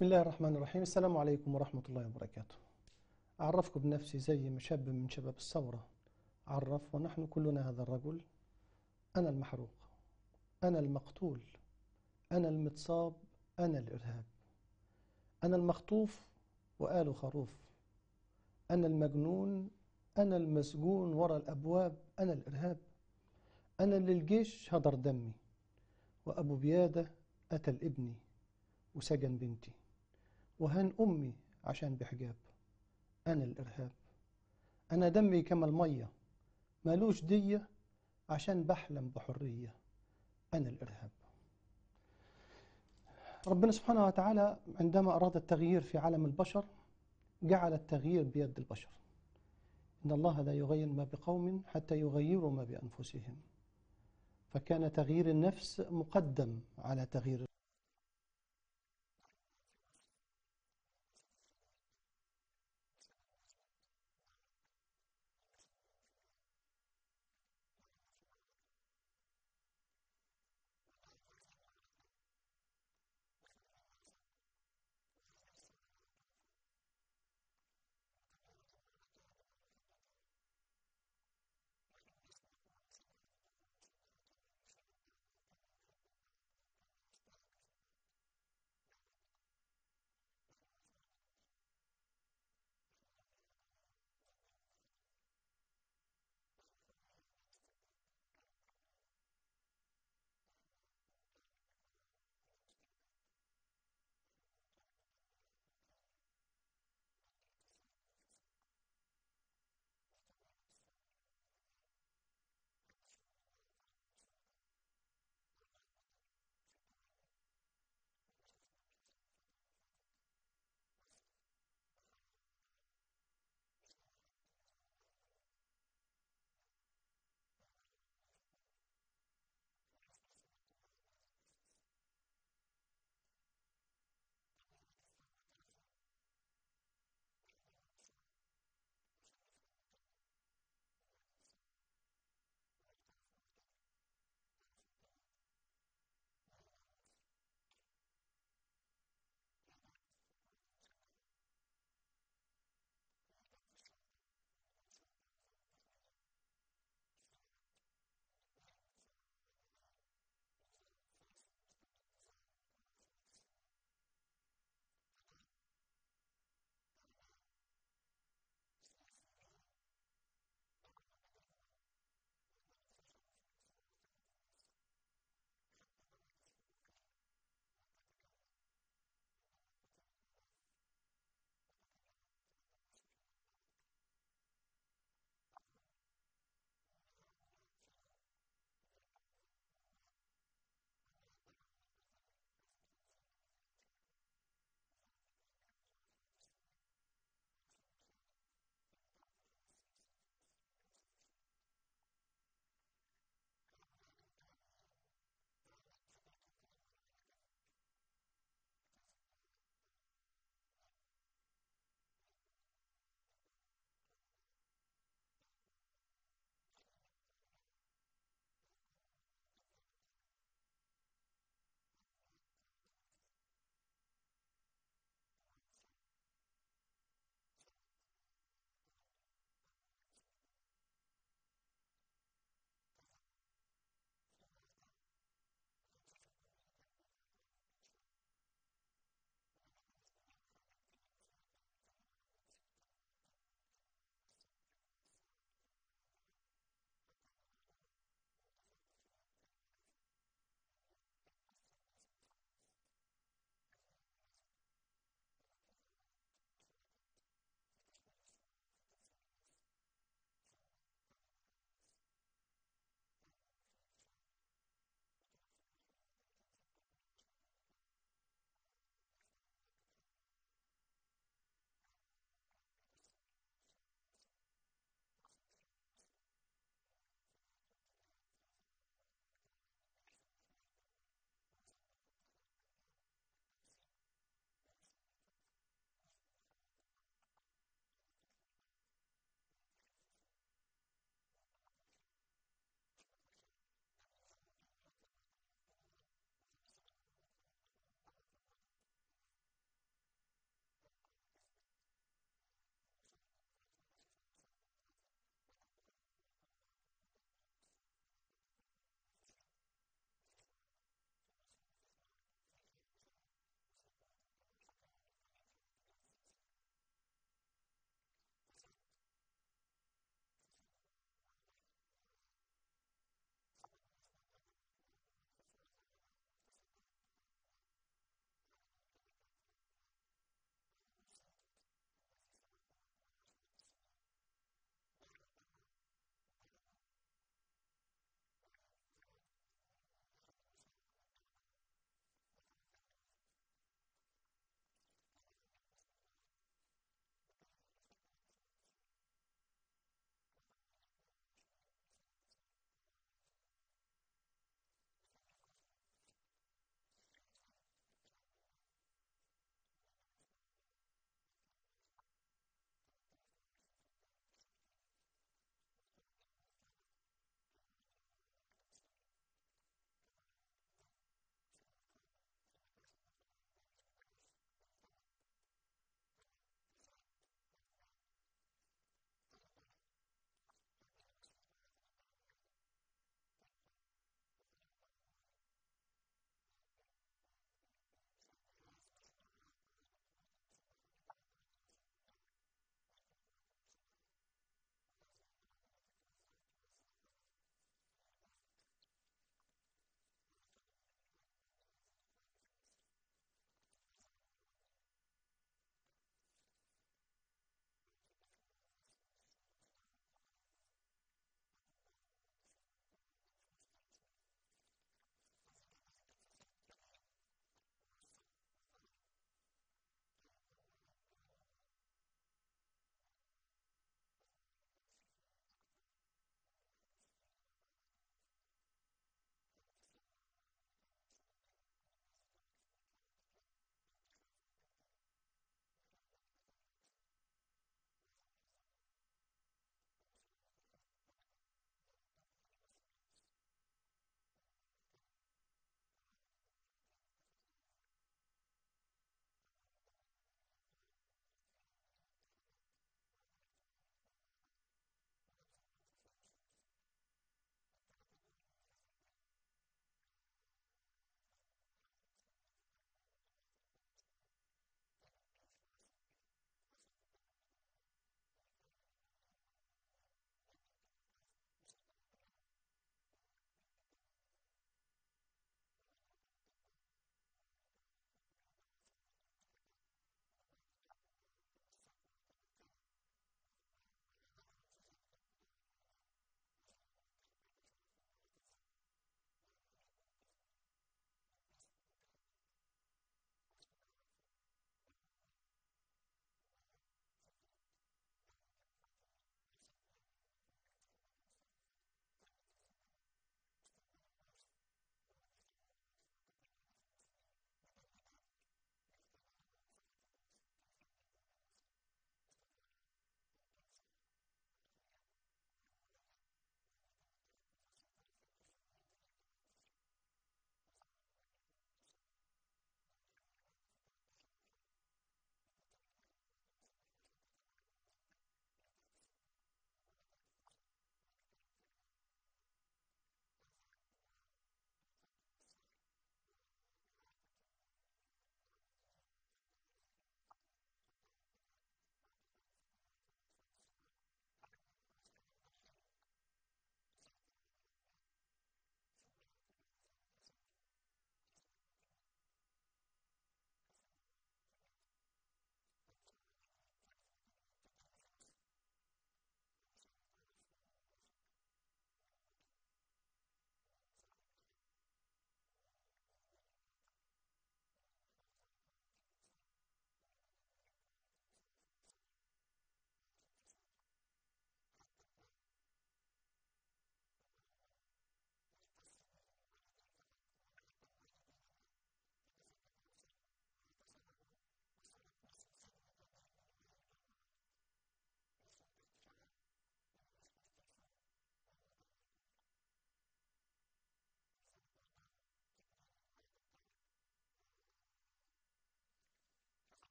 بسم الله الرحمن الرحيم السلام عليكم ورحمة الله وبركاته أعرفكم بنفسي زي ما شاب من شباب الثورة عرف ونحن كلنا هذا الرجل أنا المحروق أنا المقتول أنا المتصاب أنا الإرهاب أنا المخطوف وآل خروف أنا المجنون أنا المسجون وراء الأبواب أنا الإرهاب أنا اللي الجيش هدر دمي وأبو بيادة قتل ابني وسجن بنتي وهان أمي عشان بحجاب أنا الإرهاب أنا دمي كما المية مالوش دية عشان بحلم بحرية أنا الإرهاب ربنا سبحانه وتعالى عندما أراد التغيير في عالم البشر جعل التغيير بيد البشر إن الله لا يغير ما بقوم حتى يغيروا ما بأنفسهم فكان تغيير النفس مقدم على تغيير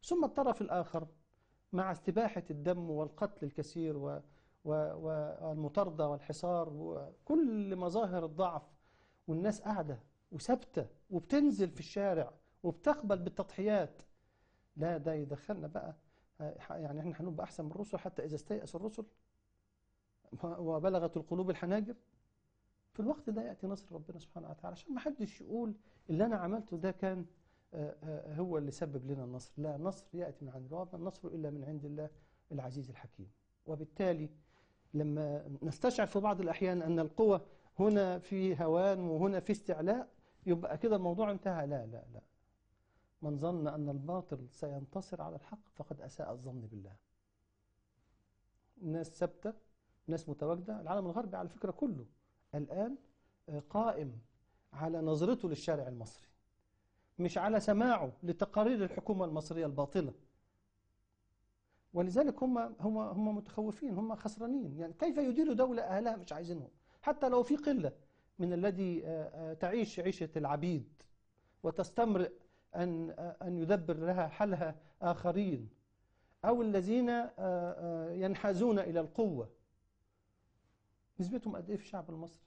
ثم الطرف الآخر مع استباحة الدم والقتل الكثير و والمطاردة والحصار وكل مظاهر الضعف والناس قاعدة وثابتة وبتنزل في الشارع وبتقبل بالتضحيات لا ده يدخلنا بقى يعني احنا هنبقى احسن من الرسل حتى اذا استيأس الرسل وبلغت القلوب الحناجر في الوقت ده ياتي نصر ربنا سبحانه وتعالى عشان ما حدش يقول اللي انا عملته ده كان هو اللي سبب لنا النصر لا النصر ياتي من عند الله النصر الا من عند الله العزيز الحكيم وبالتالي لما نستشعر في بعض الأحيان أن القوة هنا في هوان وهنا في استعلاء يبقى كده الموضوع انتهى لا لا لا من ظن أن الباطل سينتصر على الحق فقد أساء الظن بالله ناس ثابتة ناس متواجدة العالم الغربي على فكرة كله الآن قائم على نظرته للشارع المصري مش على سماعه لتقارير الحكومة المصرية الباطلة ولذلك هم هم هم متخوفين هم خسرانين يعني كيف يديروا دولة أهلها مش عايزينهم حتى لو في قلة من الذي تعيش عيشة العبيد وتستمرئ أن أن يدبر لها حلها آخرين أو الذين ينحازون إلى القوة نسبتهم قد إيه في الشعب المصري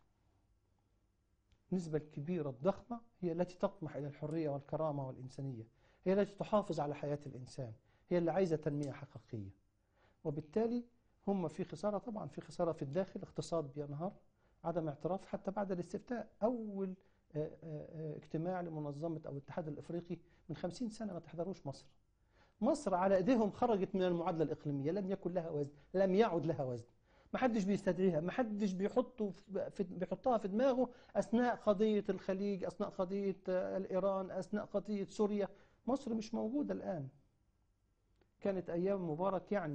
النسبة الكبيرة الضخمة هي التي تطمح إلى الحرية والكرامة والإنسانية هي التي تحافظ على حياة الإنسان هي اللي عايزة تنمية حقيقية وبالتالي هم في خسارة طبعا في خسارة في الداخل اقتصاد بينهار عدم اعتراف حتى بعد الاستفتاء أول اجتماع لمنظمة أو الاتحاد الإفريقي من خمسين سنة ما تحضروش مصر مصر على إيديهم خرجت من المعادلة الإقليمية لم يكن لها وزن لم يعد لها وزن ما حدش بيستدعيها ما حدش بيحطه في بيحطها في دماغه أثناء قضية الخليج أثناء قضية الإيران أثناء قضية سوريا مصر مش موجودة الآن كانت أيام مبارك يعني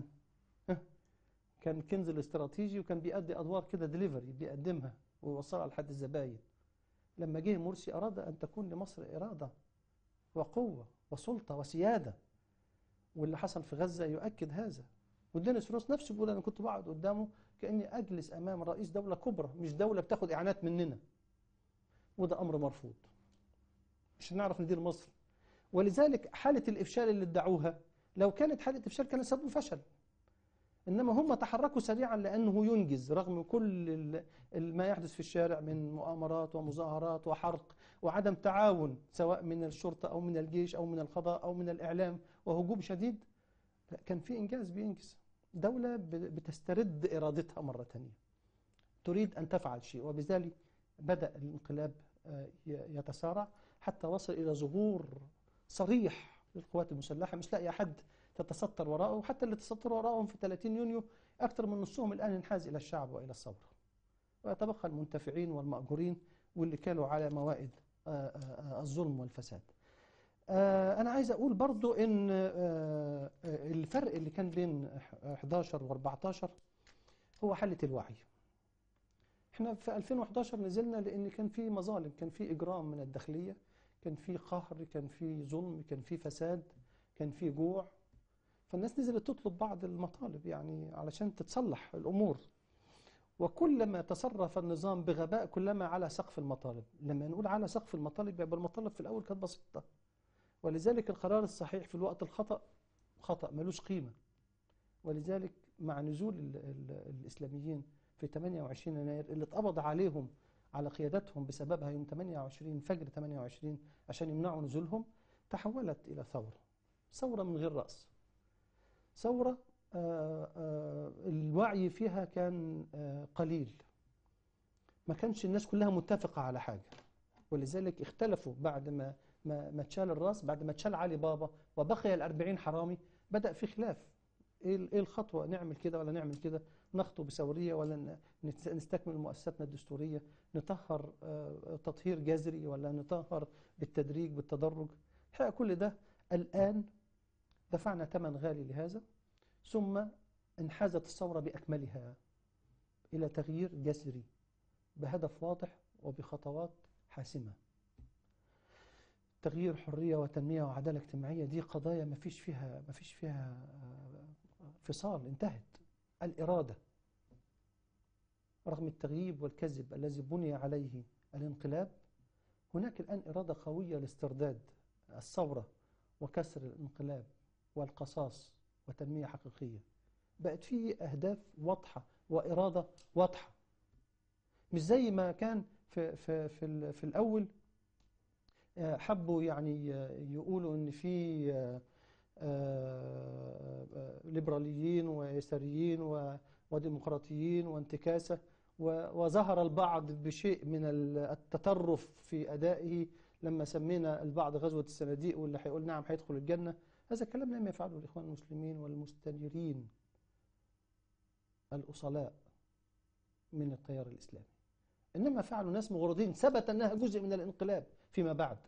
كان كنز الاستراتيجي وكان بيأدي أدوار كده دليفري بيقدمها ويوصلها لحد الزباين لما جه مرسي أراد أن تكون لمصر إرادة وقوة وسلطة وسيادة واللي حصل في غزة يؤكد هذا ودينيس روس نفسه بيقول أنا كنت بقعد قدامه كأني أجلس أمام رئيس دولة كبرى مش دولة بتاخد إعانات مننا وده أمر مرفوض مش هنعرف ندير مصر ولذلك حالة الإفشال اللي ادعوها لو كانت حالة إفشال كان سبب فشل إنما هم تحركوا سريعا لأنه ينجز رغم كل ما يحدث في الشارع من مؤامرات ومظاهرات وحرق وعدم تعاون سواء من الشرطة أو من الجيش أو من القضاء أو من الإعلام وهجوم شديد كان في إنجاز بينجز دولة بتسترد إرادتها مرة ثانية تريد أن تفعل شيء وبذلك بدأ الانقلاب يتسارع حتى وصل إلى ظهور صريح للقوات المسلحة مش لاقي أحد تتستر وراءه وحتى اللي تستر وراءهم في 30 يونيو أكثر من نصهم الآن انحاز إلى الشعب وإلى الثورة ويتبقى المنتفعين والمأجورين واللي كانوا على موائد الظلم والفساد أنا عايز أقول برضو إن الفرق اللي كان بين 11 و14 هو حالة الوعي احنا في 2011 نزلنا لأن كان في مظالم كان في إجرام من الداخلية كان في قهر كان في ظلم كان في فساد كان في جوع فالناس نزلت تطلب بعض المطالب يعني علشان تتصلح الأمور وكلما تصرف النظام بغباء كلما على سقف المطالب لما نقول على سقف المطالب يبقى المطالب في الأول كانت بسيطة ولذلك القرار الصحيح في الوقت الخطأ خطأ ملوش قيمة ولذلك مع نزول ال ال الإسلاميين في 28 يناير اللي اتقبض عليهم على قيادتهم بسببها يوم 28 فجر 28 عشان يمنعوا نزولهم تحولت إلى ثورة ثورة من غير رأس ثورة آآ آآ الوعي فيها كان قليل ما كانش الناس كلها متفقة على حاجة ولذلك اختلفوا بعد ما ما ما اتشال الراس بعد ما اتشال علي بابا وبقي الأربعين حرامي بدأ في خلاف ايه ايه الخطوة نعمل كده ولا نعمل كده نخطو بثورية ولا نستكمل مؤسساتنا الدستورية نطهر تطهير جذري ولا نطهر بالتدريج بالتدرج الحقيقة كل ده الآن دفعنا ثمن غالي لهذا ثم انحازت الثورة بأكملها إلى تغيير جذري بهدف واضح وبخطوات حاسمة تغيير حرية وتنمية وعدالة اجتماعية دي قضايا ما فيش فيها ما فيش فيها فصال انتهت الإرادة رغم التغييب والكذب الذي بني عليه الانقلاب هناك الآن إرادة قوية لاسترداد الثورة وكسر الانقلاب والقصاص وتنمية حقيقية بقت فيه أهداف واضحة وإرادة واضحة مش زي ما كان في, في, في, في الأول آه، حبوا يعني يقولوا ان في آه، آه، ليبراليين ويساريين وديمقراطيين وانتكاسة وظهر البعض بشيء من التطرف في أدائه لما سمينا البعض غزوة الصناديق واللي هيقول نعم هيدخل الجنة هذا الكلام لم يفعله الإخوان المسلمين والمستنيرين الأصلاء من التيار الإسلامي إنما فعلوا ناس مغرضين ثبت أنها جزء من الانقلاب فيما بعد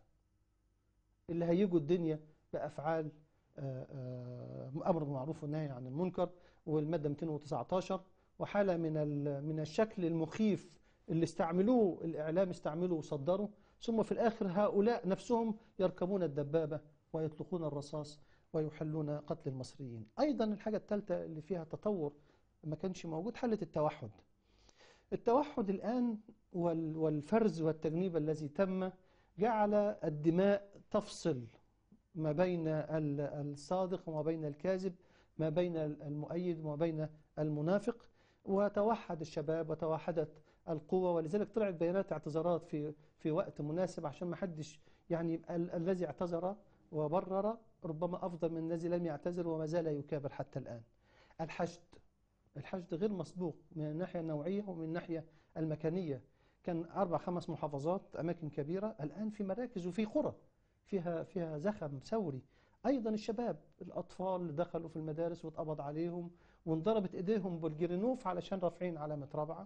اللي هيجوا الدنيا بأفعال آه، آه، أمر بالمعروف والنهي عن المنكر والمادة 219 وحالة من من الشكل المخيف اللي استعملوه الإعلام استعملوه وصدروا ثم في الآخر هؤلاء نفسهم يركبون الدبابة ويطلقون الرصاص ويحلون قتل المصريين أيضا الحاجة الثالثة اللي فيها تطور ما كانش موجود حالة التوحد التوحد الآن والفرز والتجنيب الذي تم جعل الدماء تفصل ما بين الصادق وما بين الكاذب ما بين المؤيد وما بين المنافق وتوحد الشباب وتوحدت القوة ولذلك طلعت بيانات اعتذارات في في وقت مناسب عشان ما حدش يعني ال الذي اعتذر وبرر ربما أفضل من الذي لم يعتذر وما زال يكابر حتى الآن الحشد الحشد غير مسبوق من الناحية النوعية ومن الناحية المكانية كان أربع خمس محافظات أماكن كبيرة الآن في مراكز وفي قرى فيها فيها زخم ثوري أيضا الشباب الأطفال اللي دخلوا في المدارس واتقبض عليهم وانضربت إيديهم بالجرينوف علشان رافعين علامة رابعة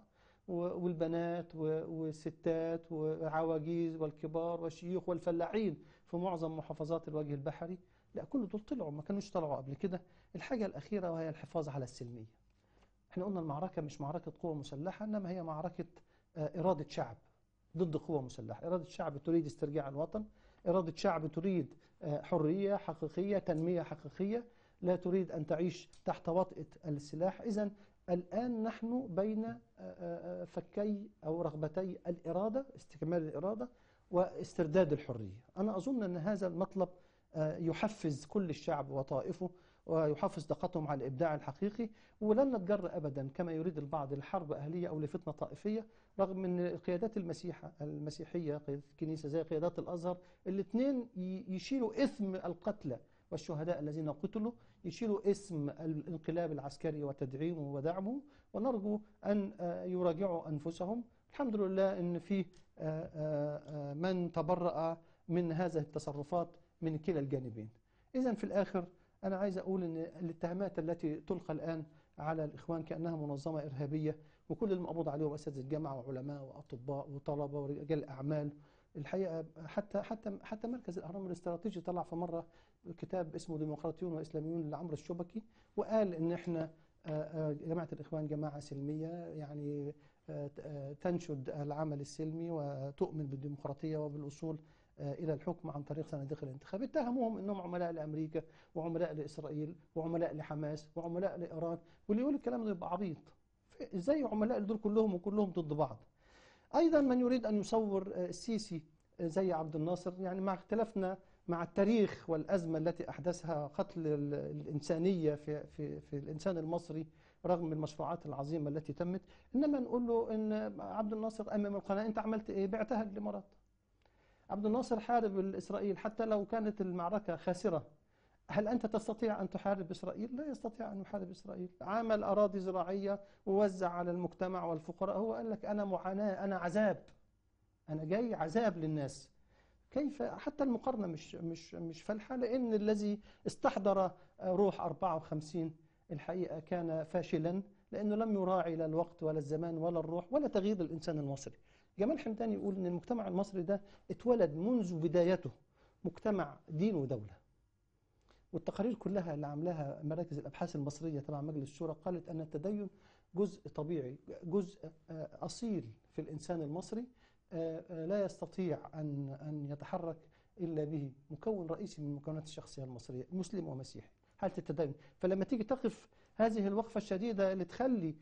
والبنات والستات والعواجيز والكبار والشيوخ والفلاحين في معظم محافظات الوجه البحري لا كل دول طلعوا ما كانوش طلعوا قبل كده الحاجة الأخيرة وهي الحفاظ على السلمية احنا قلنا المعركة مش معركة قوة مسلحة إنما هي معركة آه، إرادة شعب ضد قوة مسلحة إرادة شعب تريد استرجاع الوطن إرادة شعب تريد آه، حرية حقيقية تنمية حقيقية لا تريد أن تعيش تحت وطئة السلاح إذا الآن نحن بين آه، آه، فكي أو رغبتي الإرادة استكمال الإرادة واسترداد الحرية أنا أظن أن هذا المطلب يحفز كل الشعب وطائفه ويحافظ طاقتهم على الإبداع الحقيقي ولن نتجر أبدا كما يريد البعض لحرب أهلية أو لفتنة طائفية رغم أن قيادات المسيحة المسيحية قيادات الكنيسة زي قيادات الأزهر الاثنين يشيلوا إثم القتلى والشهداء الذين قتلوا يشيلوا اسم الانقلاب العسكري وتدعيمه ودعمه ونرجو أن آه، يراجعوا أنفسهم الحمد لله أن في آه، آه، من تبرأ من هذه التصرفات من كلا الجانبين إذا في الآخر أنا عايز أقول أن الاتهامات التي تلقى الآن على الإخوان كأنها منظمة إرهابية وكل المقبوض عليهم أساتذة الجامعة وعلماء وأطباء وطلبة ورجال أعمال الحقيقة حتى حتى حتى مركز الأهرام الاستراتيجي طلع في مرة كتاب اسمه ديمقراطيون وإسلاميون لعمرو الشبكي وقال إن إحنا آه، آه، جماعة الإخوان جماعة سلمية يعني آه، تنشد العمل السلمي وتؤمن بالديمقراطية وبالأصول آه، إلى الحكم عن طريق صناديق الانتخاب اتهموهم أنهم عملاء لأمريكا وعملاء لإسرائيل وعملاء لحماس وعملاء لإيران واللي يقول الكلام ده يبقى عبيط إزاي عملاء دول كلهم وكلهم ضد بعض أيضا من يريد أن يصور آه، السيسي آه، زي عبد الناصر يعني مع اختلافنا مع التاريخ والأزمة التي أحدثها قتل الإنسانية في, في, في الإنسان المصري رغم المشروعات العظيمة التي تمت إنما نقول له إن عبد الناصر أمام القناة أنت عملت إيه بعتها للإمارات عبد الناصر حارب إسرائيل حتى لو كانت المعركة خاسرة هل أنت تستطيع أن تحارب إسرائيل؟ لا يستطيع أن يحارب إسرائيل عمل أراضي زراعية ووزع على المجتمع والفقراء هو قال لك أنا معاناة أنا عذاب أنا جاي عذاب للناس كيف حتى المقارنة مش مش مش فالحة لأن الذي استحضر روح 54 الحقيقة كان فاشلا لأنه لم يراعي لا الوقت ولا الزمان ولا الروح ولا تغيير الإنسان المصري جمال حمدان يقول ان المجتمع المصري ده اتولد منذ بدايته مجتمع دين ودولة والتقارير كلها اللي عاملاها مراكز الأبحاث المصرية تبع مجلس الشورى قالت أن التدين جزء طبيعي جزء آه، أصيل في الإنسان المصري آه، آه، لا يستطيع أن أن يتحرك إلا به مكون رئيسي من مكونات الشخصية المصرية مسلم ومسيحي حالة التدين فلما تيجي تقف هذه الوقفة الشديدة اللي تخلي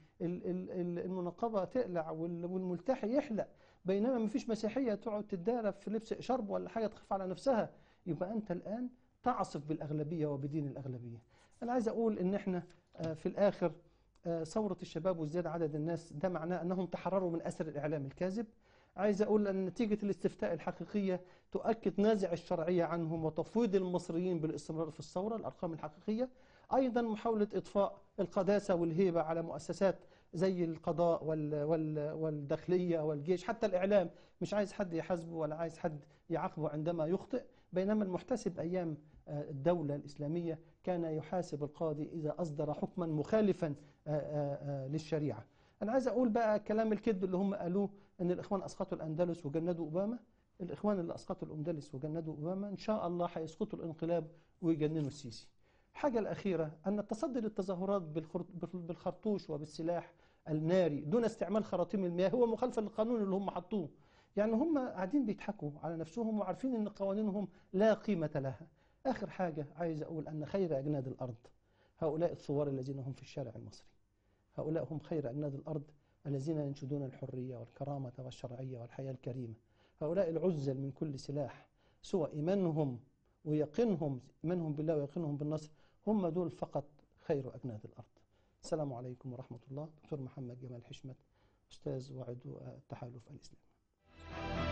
المنقبة تقلع والملتحي يحلق بينما ما فيش مسيحية تقعد تتدارى في لبس شرب ولا حاجة تخف على نفسها يبقى أنت الآن تعصف بالأغلبية وبدين الأغلبية أنا عايز أقول إن إحنا آه، في الآخر آه، ثورة الشباب وازدياد عدد الناس ده معناه أنهم تحرروا من أسر الإعلام الكاذب عايز أقول أن نتيجة الاستفتاء الحقيقية تؤكد نازع الشرعية عنهم وتفويض المصريين بالاستمرار في الثورة الأرقام الحقيقية أيضا محاولة إطفاء القداسة والهيبة على مؤسسات زي القضاء وال وال والداخلية والجيش حتى الإعلام مش عايز حد يحاسبه ولا عايز حد يعاقبه عندما يخطئ بينما المحتسب أيام آه، الدولة الإسلامية كان يحاسب القاضي إذا أصدر حكما مخالفا آه، آه، آه، للشريعة أنا عايز أقول بقى كلام الكذب اللي هم قالوه أن الإخوان أسقطوا الأندلس وجندوا أوباما الإخوان اللي أسقطوا الأندلس وجندوا أوباما إن شاء الله هيسقطوا الانقلاب ويجننوا السيسي الحاجة الأخيرة أن التصدي للتظاهرات بالخر- بالخرطوش وبالسلاح الناري دون استعمال خراطيم المياه هو مخالفة للقانون اللي هم حطوه يعني هم قاعدين بيضحكوا على نفسهم وعارفين أن قوانينهم لا قيمة لها آخر حاجة عايز أقول أن خير أجناد الأرض هؤلاء الثوار الذين هم في الشارع المصري هؤلاء هم خير أجناد الأرض الذين ينشدون الحرية والكرامة والشرعية والحياة الكريمة هؤلاء العزل من كل سلاح سوى إيمانهم ويقينهم إيمانهم بالله ويقينهم بالنصر هم دول فقط خير أجناد الأرض السلام عليكم ورحمة الله دكتور محمد جمال حشمت أستاذ وعضو التحالف الإسلامي